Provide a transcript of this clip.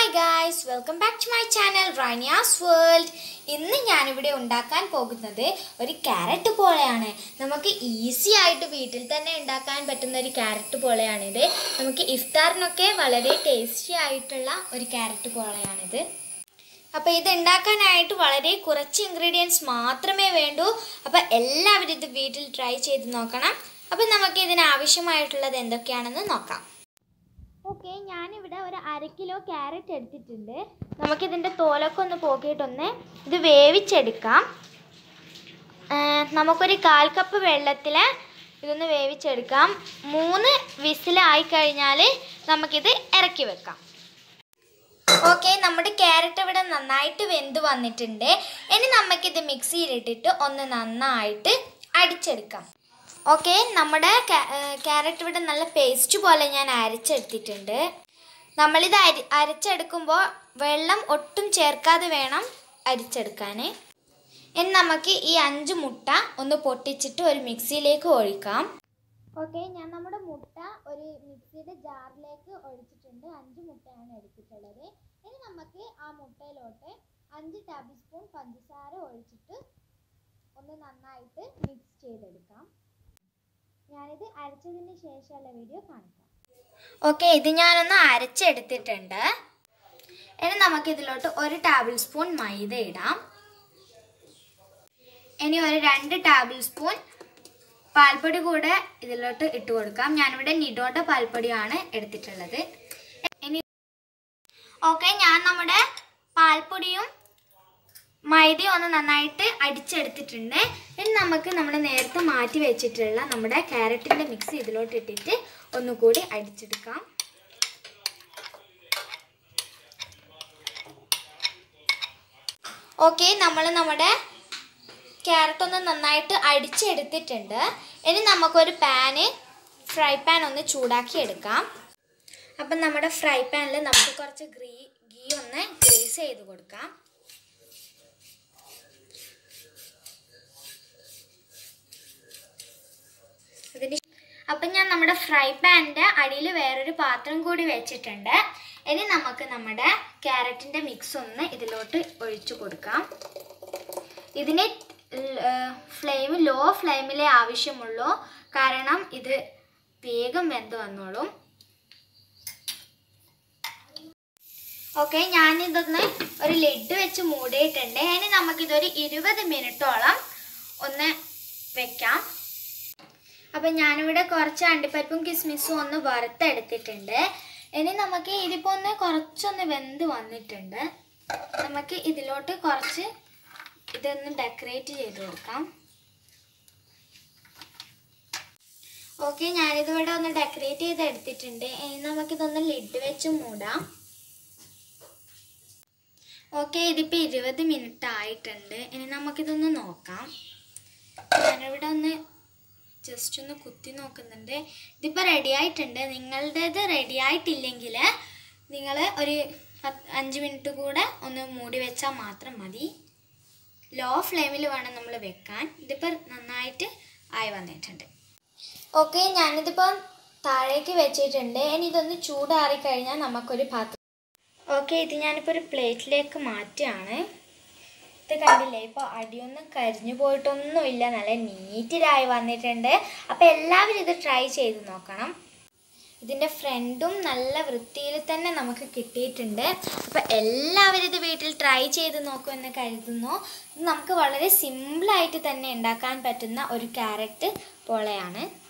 hi guys welcome back to my channel Rainiya's World ഇന്ന് ഞാനിവിടെ ഉണ്ടാക്കാൻ പോകുന്നത് ഒരു ക്യാരറ്റ് പോളയാണ് നമുക്ക് ഈസി ആയിട്ട് വീട്ടിൽ തന്നെ ഉണ്ടാക്കാൻ പറ്റുന്ന ഒരു ക്യാരറ്റ് പോളയാണിത് നമുക്ക് ഇഫ്താറിനൊക്കെ വളരെ ടേസ്റ്റി ആയിട്ടുള്ള ഒരു ക്യാരറ്റ് പോളയാണിത് അപ്പോൾ ഇത് ഉണ്ടാക്കാനായിട്ട് വളരെ കുറച്ച് ഇൻഗ്രീഡിയൻസ് മാത്രമേ വേണ്ടൂ അപ്പോൾ എല്ലാവരും ഇത് വീട്ടിൽ ട്രൈ ചെയ്ത് നോക്കണം അപ്പോൾ നമുക്ക് ഇതിന് ആവശ്യമായിട്ടുള്ളത് എന്തൊക്കെയാണെന്ന് നോക്കാം ഓക്കെ ഞാനിവിടെ ഒരു അര കിലോ ക്യാരറ്റ് എടുത്തിട്ടുണ്ട് നമുക്കിതിൻ്റെ തോലൊക്കെ ഒന്ന് പോക്കിയിട്ടൊന്ന് ഇത് വേവിച്ചെടുക്കാം ആ, നമുക്കൊരു കാൽ കപ്പ് വെള്ളത്തിൽ ഇതൊന്ന് വേവിച്ചെടുക്കാം മൂന്ന് വിസിലായി കഴിഞ്ഞാൽ നമുക്കിത് ഇറക്കി വെക്കാം ഓക്കെ നമ്മുടെ ക്യാരറ്റ് ഇവിടെ നന്നായിട്ട് വെന്ത് വന്നിട്ടുണ്ട് ഇനി നമുക്കിത് മിക്സിയിലിട്ടിട്ട് ഒന്ന് നന്നായിട്ട് അടിച്ചെടുക്കാം ഓക്കെ നമ്മുടെ ക്യാരറ്റ് ഇവിടെ നല്ല പേസ്റ്റ് പോലെ ഞാൻ അരച്ചെടുത്തിട്ടുണ്ട് നമ്മളിത് അരി അരച്ചെടുക്കുമ്പോൾ വെള്ളം ഒട്ടും ചേർക്കാതെ വേണം അരിച്ചെടുക്കാൻ ഇനി നമുക്ക് ഈ അഞ്ച് മുട്ട ഒന്ന് പൊട്ടിച്ചിട്ട് ഒരു മിക്സിയിലേക്ക് ഒഴിക്കാം ഓക്കെ ഞാൻ നമ്മുടെ മുട്ട ഒരു മിക്സിയുടെ ജാറിലേക്ക് ഒഴിച്ചിട്ടുണ്ട് അഞ്ച് മുട്ടയാണ് എടുത്തിട്ടുള്ളത് ഇനി നമുക്ക് ആ മുട്ടയിലോട്ട് അഞ്ച് ടേബിൾ സ്പൂൺ പഞ്ചസാര ഒഴിച്ചിട്ട് ഒന്ന് നന്നായിട്ട് മിക്സ് ചെയ്തെടുക്കാം ഞാനിത് അരച്ചതിന് ശേഷമുള്ള വീഡിയോ കാണിക്കാം ഓക്കെ ഇത് ഞാനൊന്ന് അരച്ചെടുത്തിട്ടുണ്ട് ഇനി നമുക്ക് ഇതിലോട്ട് ഒരു ടേബിൾ സ്പൂൺ മൈദ ഇടാം ഇനി ഒരു രണ്ട് ടേബിൾ സ്പൂൺ പാൽപ്പൊടി കൂടെ ഇതിലോട്ട് ഇട്ട് കൊടുക്കാം ഞാനിവിടെ നിഡോയുടെ പാൽപ്പൊടിയാണ് എടുത്തിട്ടുള്ളത് ഇനി ഓക്കെ ഞാൻ നമ്മുടെ പാൽപ്പൊടിയും മൈദയും ഒന്ന് നന്നായിട്ട് അടിച്ചെടുത്തിട്ടുണ്ട് ഇനി നമുക്ക് നമ്മൾ നേരത്തെ മാറ്റി വെച്ചിട്ടുള്ള നമ്മുടെ ക്യാരറ്റിൻ്റെ മിക്സ് ഇതിലോട്ട് ഇട്ടിട്ട് ഒന്നുകൂടി അടിച്ചെടുക്കാം ഓക്കെ നമ്മൾ നമ്മുടെ ക്യാരറ്റ് ഒന്ന് നന്നായിട്ട് അടിച്ചെടുത്തിട്ടുണ്ട് ഇനി നമുക്കൊരു പാന് ഫ്രൈ പാൻ ഒന്ന് ചൂടാക്കി എടുക്കാം അപ്പം നമ്മുടെ ഫ്രൈ പാനിൽ നമുക്ക് കുറച്ച് ഗ്രീ ഗീ ഒന്ന് ഗ്രേസ് ചെയ്ത് കൊടുക്കാം അതിന് അപ്പം ഞാൻ നമ്മുടെ ഫ്രൈ പാനിൻ്റെ അടിയിൽ വേറൊരു പാത്രം കൂടി വെച്ചിട്ടുണ്ട് ഇനി നമുക്ക് നമ്മുടെ ക്യാരറ്റിൻ്റെ മിക്സ് ഒന്ന് ഇതിലോട്ട് ഒഴിച്ചു കൊടുക്കാം ഇതിന് ഫ്ലെയിം ലോ ഫ്ലെയിമിലേ ആവശ്യമുള്ളൂ കാരണം ഇത് വേഗം വെന്ത് വന്നോളും ഓക്കെ ഞാനിതൊന്ന് ഒരു ലിഡ് വെച്ച് മൂടിയിട്ടുണ്ട് ഇനി നമുക്കിതൊരു ഇരുപത് മിനിറ്റോളം ഒന്ന് വെക്കാം അപ്പം ഞാനിവിടെ കുറച്ച് അണ്ടിപ്പരിപ്പും കിസ്മിസും ഒന്ന് വറുത്തെടുത്തിട്ടുണ്ട് ഇനി നമുക്ക് ഇതിപ്പോൾ ഒന്ന് കുറച്ചൊന്ന് വെന്ത് വന്നിട്ടുണ്ട് നമുക്ക് ഇതിലോട്ട് കുറച്ച് ഇതൊന്ന് ഡെക്കറേറ്റ് ചെയ്ത് കൊടുക്കാം ഓക്കെ ഞാനിതിവിടെ ഒന്ന് ഡെക്കറേറ്റ് ചെയ്ത് എടുത്തിട്ടുണ്ട് ഇനി നമുക്കിതൊന്ന് ലിഡ് വെച്ച് മൂടാം ഓക്കെ ഇതിപ്പോൾ ഇരുപത് മിനിറ്റ് ആയിട്ടുണ്ട് ഇനി നമുക്കിതൊന്ന് നോക്കാം ഞാനിവിടെ ഒന്ന് ജസ്റ്റ് ഒന്ന് കുത്തി നോക്കുന്നുണ്ട് ഇതിപ്പോൾ റെഡി ആയിട്ടുണ്ട് നിങ്ങളുടേത് റെഡി ആയിട്ടില്ലെങ്കിൽ നിങ്ങൾ ഒരു പത്ത് അഞ്ച് മിനിറ്റ് കൂടെ ഒന്ന് മൂടി വെച്ചാൽ മാത്രം മതി ലോ ഫ്ലെയിമിൽ വേണം നമ്മൾ വെക്കാൻ ഇതിപ്പോൾ നന്നായിട്ട് ആയി വന്നിട്ടുണ്ട് ഓക്കെ ഞാനിതിപ്പോൾ താഴേക്ക് വെച്ചിട്ടുണ്ട് ഇനി ഇതൊന്ന് ചൂടാറി കഴിഞ്ഞാൽ നമുക്കൊരു പാത്രം ഓക്കെ ഇത് ഞാനിപ്പോൾ ഒരു പ്ലേറ്റിലേക്ക് മാറ്റുകയാണ് ഇത് കണ്ടില്ലേ ഇപ്പോൾ അടിയൊന്നും കരിഞ്ഞു പോയിട്ടൊന്നുമില്ല നല്ല നീറ്റിലായി വന്നിട്ടുണ്ട് അപ്പോൾ എല്ലാവരും ഇത് ട്രൈ ചെയ്ത് നോക്കണം ഇതിൻ്റെ ഫ്രണ്ടും നല്ല വൃത്തിയിൽ തന്നെ നമുക്ക് കിട്ടിയിട്ടുണ്ട് അപ്പോൾ എല്ലാവരും ഇത് വീട്ടിൽ ട്രൈ ചെയ്ത് നോക്കുമെന്ന് കരുതുന്നു ഇത് നമുക്ക് വളരെ സിമ്പിളായിട്ട് തന്നെ ഉണ്ടാക്കാൻ പറ്റുന്ന ഒരു ക്യാരറ്റ് പോളയാണ്